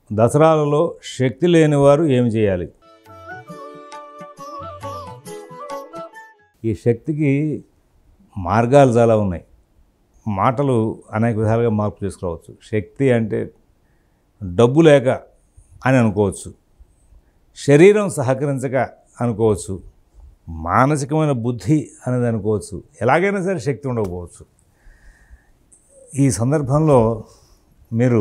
దసరాలలో శక్తి లేని వారు ఏమి చేయాలి ఈ శక్తికి మార్గాలు చాలా ఉన్నాయి మాటలు అనేక విధాలుగా మార్పు చేసుకోవచ్చు శక్తి అంటే డబ్బు లేక అని అనుకోవచ్చు శరీరం సహకరించక అనుకోవచ్చు మానసికమైన బుద్ధి అనేది అనుకోవచ్చు ఎలాగైనా సరే శక్తి ఉండకపోవచ్చు ఈ సందర్భంలో మీరు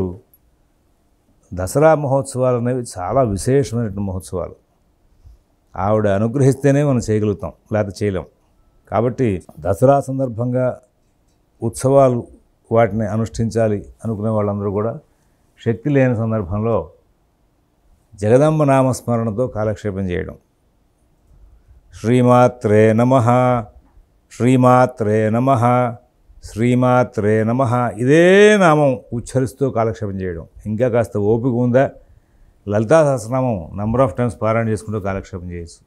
దసరా మహోత్సవాలు అనేవి చాలా విశేషమైన మహోత్సవాలు ఆవిడ అనుగ్రహిస్తేనే మనం చేయగలుగుతాం లేకపోతే చేయలేం కాబట్టి దసరా సందర్భంగా ఉత్సవాలు వాటిని అనుష్ఠించాలి అనుకునే వాళ్ళందరూ కూడా శక్తి లేని సందర్భంలో జగదంబ నామస్మరణతో కాలక్షేపం చేయడం శ్రీమాత్రే నమ శ్రీమాత్రే నమ శ్రీమాత్రే నమ ఇదే నామం ఉచ్చరిస్తూ కాలక్షేపం చేయడం ఇంకా కాస్త ఓపిక ఉందా Lalitha Sahasranamam number of times పారాయణ చేసుకుంటూ కాలక్షేపం చేయొచ్చు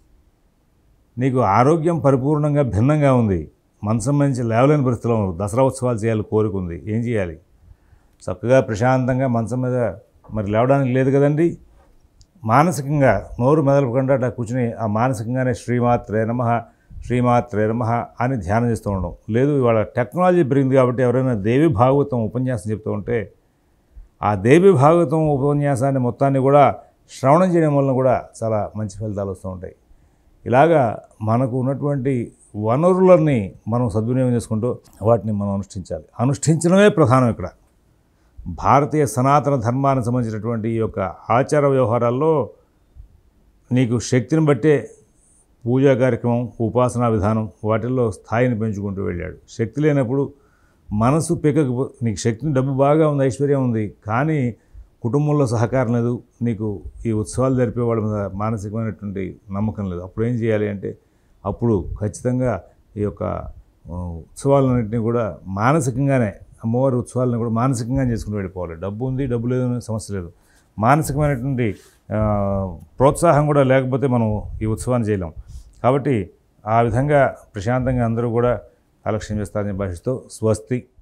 నీకు ఆరోగ్యం పరిపూర్ణంగా భిన్నంగా ఉంది మనసం మంచి లేవలేని పరిస్థితిలో ఉంది దసరా ఉత్సవాలు చేయాలి కోరిక ఉంది ఏం చేయాలి చక్కగా ప్రశాంతంగా మంచం మీద మరి లేవడానికి లేదు కదండి మానసికంగా నోరు మెదలకుండా అట్లా కూర్చుని ఆ మానసికంగానే శ్రీమాత్రే నమ శ్రీమాత్రే నమ అని ధ్యానం చేస్తూ ఉండడం లేదు ఇవాళ టెక్నాలజీ పెరిగింది కాబట్టి ఎవరైనా దేవి భాగవతం ఉపన్యాసం చెప్తూ ఉంటే ఆ దేవి భాగవతం ఉపన్యాసాన్ని మొత్తాన్ని కూడా శ్రవణం చేయడం వలన కూడా చాలా మంచి ఫలితాలు వస్తూ ఉంటాయి ఇలాగా మనకు ఉన్నటువంటి వనరులన్నీ మనం సద్వినియోగం చేసుకుంటూ వాటిని మనం అనుష్ఠించాలి అనుష్ఠించడమే ప్రధానం ఇక్కడ భారతీయ సనాతన ధర్మానికి సంబంధించినటువంటి ఈ యొక్క ఆచార వ్యవహారాల్లో నీకు శక్తిని బట్టే పూజా కార్యక్రమం ఉపాసనా విధానం వాటిల్లో స్థాయిని పెంచుకుంటూ వెళ్ళాడు శక్తి లేనప్పుడు మనసు పెక్కకు నీకు శక్తిని డబ్బు బాగా ఉంది ఐశ్వర్యం ఉంది కానీ కుటుంబంలో సహకారం లేదు నీకు ఈ ఉత్సవాలు జరిపే వాళ్ళ మీద మానసికమైనటువంటి నమ్మకం లేదు అప్పుడు ఏం చేయాలి అంటే అప్పుడు ఖచ్చితంగా ఈ యొక్క ఆ, ఉత్సవాలన్నింటినీ కూడా మానసికంగానే అమ్మవారి ఉత్సవాలను కూడా మానసికంగా చేసుకుని వెళ్ళిపోవాలి డబ్బు ఉంది డబ్బు లేదు అనే సమస్య లేదు మానసికమైనటువంటి ఆ, ప్రోత్సాహం కూడా లేకపోతే మనం ఈ ఉత్సవాన్ని చేయలేం కాబట్టి ఆ విధంగా ప్రశాంతంగా అందరూ కూడా కాలక్షేపం చేస్తారని భాషిస్తూ స్వస్తి